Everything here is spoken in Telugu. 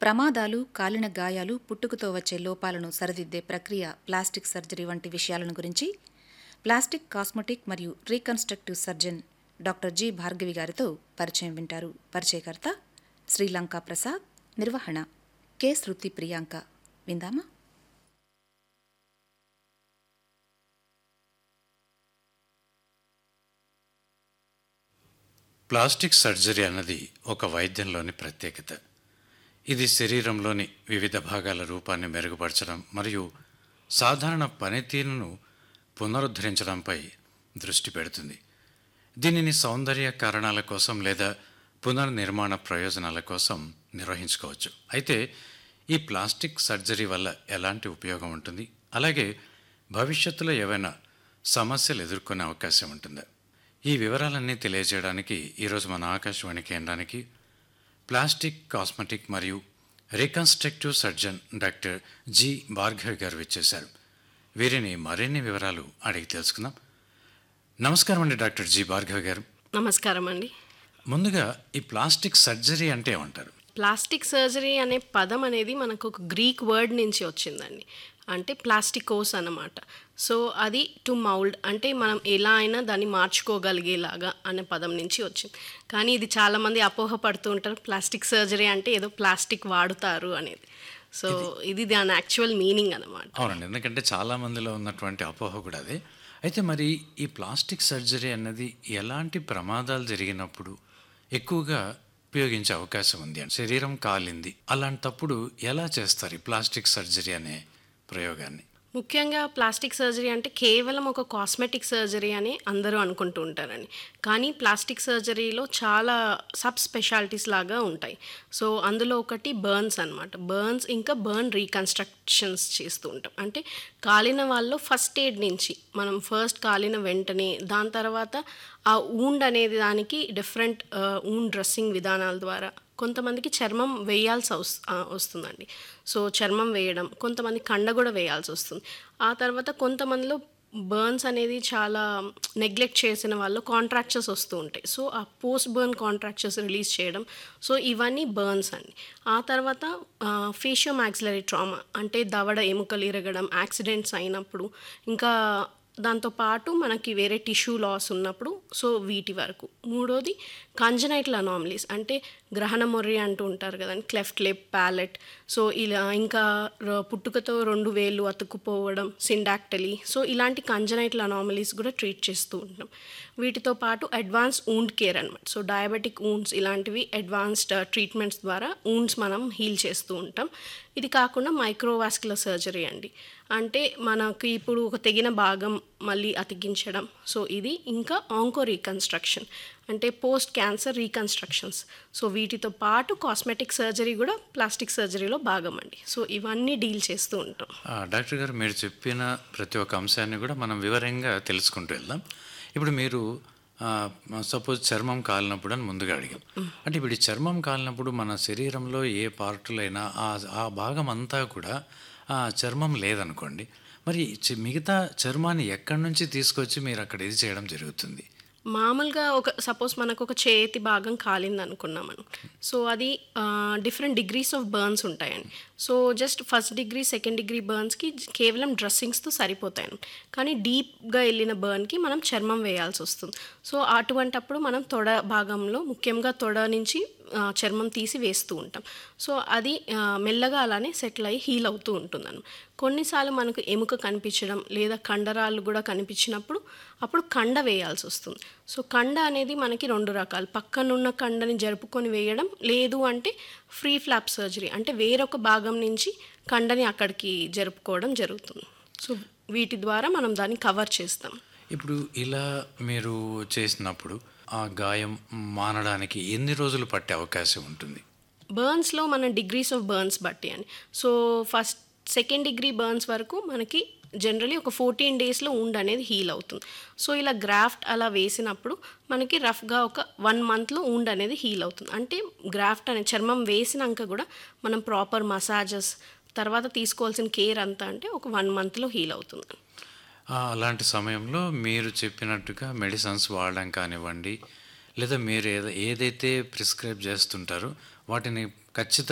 ప్రమాదాలు కాలిన గాయాలు పుట్టుకతో వచ్చే లోపాలను సరిదిద్దే ప్రక్రియ ప్లాస్టిక్ సర్జరీ వంటి విషయాలను గురించి ప్లాస్టిక్ కాస్మెటిక్ మరియు reconstructive surgeon doctor G Bhargavi గారితో పరిచయం వింటారు పరిచయకర్త శ్రీలంక ప్రసాద్ నిర్వహణ కె శృతి ప్రియాంక విందామా ప్లాస్టిక్ సర్జరీ అన్నది ఒక వైద్యంలోని ప్రత్యేకత ఇది శరీరంలోని వివిధ భాగాల రూపాన్ని మెరుగుపరచడం మరియు సాధారణ పనితీరును పునరుద్ధరించడంపై దృష్టి పెడుతుంది దీనిని సౌందర్య కారణాల కోసం లేదా పునర్నిర్మాణ ప్రయోజనాల కోసం నిర్వహించుకోవచ్చు అయితే ఈ ప్లాస్టిక్ సర్జరీ వల్ల ఎలాంటి ఉపయోగం ఉంటుంది అలాగే భవిష్యత్తులో ఏవైనా సమస్యలు ఎదుర్కొనే అవకాశం ఉంటుందా ఈ వివరాలన్నీ తెలియజేయడానికి ఈరోజు మన ఆకాశవాణి కేంద్రానికి ప్లాస్టిక్ కాస్మెటిక్ మరియు reconstructive surgeon doctor G Bhargavi garu వచ్చేశారు వీరిని మరిన్ని వివరాలు అడిగి తెలుసుకుందాం నమస్కారం అండి డాక్టర్ జి భార్గవి గారు నమస్కారం అండి ముందుగా ఈ ప్లాస్టిక్ సర్జరీ అంటే ఏమంటారు ప్లాస్టిక్ సర్జరీ అనే పదం అనేది మనకు ఒక గ్రీక్ వర్డ్ నుంచి వచ్చిందండి అంటే ప్లాస్టికోస్ అన్నమాట సో అది టు మౌల్డ్ అంటే మనం ఎలా అయినా దాన్ని మార్చుకోగలిగేలాగా అనే పదం నుంచి వచ్చింది కానీ ఇది చాలామంది అపోహపడుతూ ఉంటారు ప్లాస్టిక్ సర్జరీ అంటే ఏదో ప్లాస్టిక్ వాడుతారు అనేది సో ఇది దాని యాక్చువల్ మీనింగ్ అన్నమాట అవునండి ఎందుకంటే చాలా మందిలో ఉన్నటువంటి అపోహ కూడా అదే అయితే మరి ఈ ప్లాస్టిక్ సర్జరీ అన్నది ఎలాంటి ప్రమాదాలు జరిగినప్పుడు ఎక్కువగా ఉపయోగించే అవకాశం ఉంది అంటే శరీరం కాలింది అలాంటప్పుడు ఎలా చేస్తారు ఈ ప్లాస్టిక్ సర్జరీ అనే ప్రయోగాన్ని ముఖ్యంగా ప్లాస్టిక్ సర్జరీ అంటే కేవలం ఒక కాస్మెటిక్ సర్జరీ అని అందరూ అనుకుంటూ ఉంటారండి కానీ ప్లాస్టిక్ సర్జరీలో చాలా సబ్ స్పెషాలిటీస్ లాగా ఉంటాయి సో అందులో ఒకటి బర్న్స్ అనమాట బర్న్స్ ఇంకా బర్న్ రీకన్స్ట్రక్షన్స్ చేస్తూ ఉంటాం అంటే కాలిన వాళ్ళు ఫస్ట్ ఎయిడ్ నుంచి మనం ఫస్ట్ కాలిన వెంటనే దాని తర్వాత ఆ ఊండ్ అనేది దానికి డిఫరెంట్ ఊండ్ డ్రెస్సింగ్ విధానాల ద్వారా కొంతమందికి చర్మం వేయాల్సి వస్- ఆ, వస్తుందండి సో చర్మం వేయడం కొంతమంది కండ కూడా వేయాల్సి వస్తుంది ఆ తర్వాత కొంతమందిలో బర్న్స్ అనేది చాలా నెగ్లెక్ట్ చేసిన వాళ్ళు కాంట్రాక్చర్స్ వస్తూ ఉంటాయి సో ఆ పోస్ట్ బర్న్ కాంట్రాక్చర్స్ రిలీజ్ చేయడం సో ఇవన్నీ బర్న్స్ అండి ఆ తర్వాత ఫేషియో మ్యాక్సిలరీ ట్రామా అంటే దవడ ఎముకలు ఇరగడం యాక్సిడెంట్స్ అయినప్పుడు ఇంకా దాంతో పాటు మనకి వేరే టిష్యూ లాస్ ఉన్నప్పుడు సో వీటి వరకు మూడోది కంజనైటల్ అనామలీస్ అంటే గ్రహణ మొర్రి అంటూ ఉంటారు కదండి క్లెఫ్ట్ లిప్ ప్యాలెట్ సో ఇలా ఇంకా ర- పుట్టుకతో రెండు వేలు అతుక్కుపోవడం సిండాక్టలీ సో ఇలాంటి కంజనైటల్ అనామలీస్ కూడా ట్రీట్ చేస్తూ ఉంటాం వీటితో పాటు అడ్వాన్స్ ఊండ్ కేర్ అనమాట సో డయాబెటిక్ ఊండ్స్ ఇలాంటివి అడ్వాన్స్డ్ ట్రీట్మెంట్స్ ద్వారా ఊండ్స్ మనం హీల్ చేస్తూ ఉంటాం ఇది కాకుండా మైక్రోవాస్కులర్ సర్జరీ అండి అంటే మనకి ఇప్పుడు ఒక తెగిన భాగం మళ్ళీ అతికించడం సో ఇది ఇంకా ఆంకో రీకన్స్ట్రక్షన్ అంటే పోస్ట్ క్యాన్సర్ రీకన్స్ట్రక్షన్స్ సో వీటితో పాటు కాస్మెటిక్ సర్జరీ కూడా ప్లాస్టిక్ సర్జరీలో భాగం అండి సో ఇవన్నీ డీల్ చేస్తూ ఉంటాం ఆ, డాక్టర్ గారు మీరు చెప్పిన ప్రతి ఒక్క అంశాన్ని కూడా మనం వివరంగా తెలుసుకుంటూ వెళ్దాం ఇప్పుడు మీరు సపోజ్ చర్మం కాలినప్పుడు అని ముందుగా అడిగాం అంటే ఇప్పుడు ఈ చర్మం కాలినప్పుడు మన శరీరంలో ఏ పార్టులైనా ఆ ఆ భాగం అంతా కూడా ఆ చర్మం లేదనుకోండి మరి చి- మిగతా చర్మాన్ని ఎక్కడి నుంచి తీసుకొచ్చి మీరు అక్కడ ఇది చేయడం జరుగుతుంది మామూలుగా ఒక సపోజ్ మనకు ఒక చేతి భాగం కాలింది అనుకున్నాం మనం సో అది డిఫరెంట్ డిగ్రీస్ ఆఫ్ బర్న్స్ ఉంటాయండి so just first degree second degree బర్న్స్కి కేవలం డ్రెస్సింగ్స్తో సరిపోతాయి కానీ డీప్గా వెళ్ళిన బర్న్కి మనం చర్మం వేయాల్సి వస్తుంది సో అటువంటప్పుడు మనం తొడ భాగంలో ముఖ్యంగా తొడ నుంచి ఆ, చర్మం తీసి వేస్తూ ఉంటాం సో అది ఆ, మెల్లగా అలానే సెటిల్ అయ్యి హీల్ అవుతూ ఉంటుందన్న కొన్నిసార్లు మనకు ఎముక కనిపించడం లేదా కండరాలు కూడా కనిపించినప్పుడు అప్పుడు కండ వేయాల్సి వస్తుంది సో కండ అనేది మనకి రెండు రకాలు పక్కనున్న కండని జరుపుకొని వేయడం లేదు అంటే ఫ్రీ ఫ్లాప్ సర్జరీ అంటే వేరొక భాగం నుంచి కండని అక్కడికి జరుపుకోవడం జరుగుతుంది సో వీటి ద్వారా మనం దాన్ని కవర్ చేస్తాం ఇప్పుడు ఇలా మీరు చేసినప్పుడు ఆ గాయం మానడానికి ఎన్ని రోజులు పట్టే అవకాశం ఉంటుంది బర్న్స్లో మన డిగ్రీస్ ఆఫ్ బర్న్స్ బట్టి అని so first second degree burns వరకు మనకి జనరలీ ఒక ఫోర్టీన్ డేస్లో ఉండ్ అనేది హీల్ అవుతుంది సో ఇలా గ్రాఫ్ట్ అలా వేసినప్పుడు మనకి రఫ్గా ఒక వన్ మంత్లో ఉండ్ అనేది హీల్ అవుతుంది అంటే గ్రాఫ్ట్ అనే చర్మం వేసినాక కూడా మనం ప్రాపర్ మసాజెస్ తర్వాత తీసుకోవాల్సిన కేర్ అంతా అంటే ఒక వన్ మంత్లో హీల్ అవుతుంది ఆ, అలాంటి సమయంలో మీరు చెప్పినట్టుగా మెడిసిన్స్ వాడడం కానివ్వండి లేదా మీరు ఏద ఏదైతే ప్రిస్క్రైబ్ చేస్తుంటారో వాటిని ఖచ్చితంగా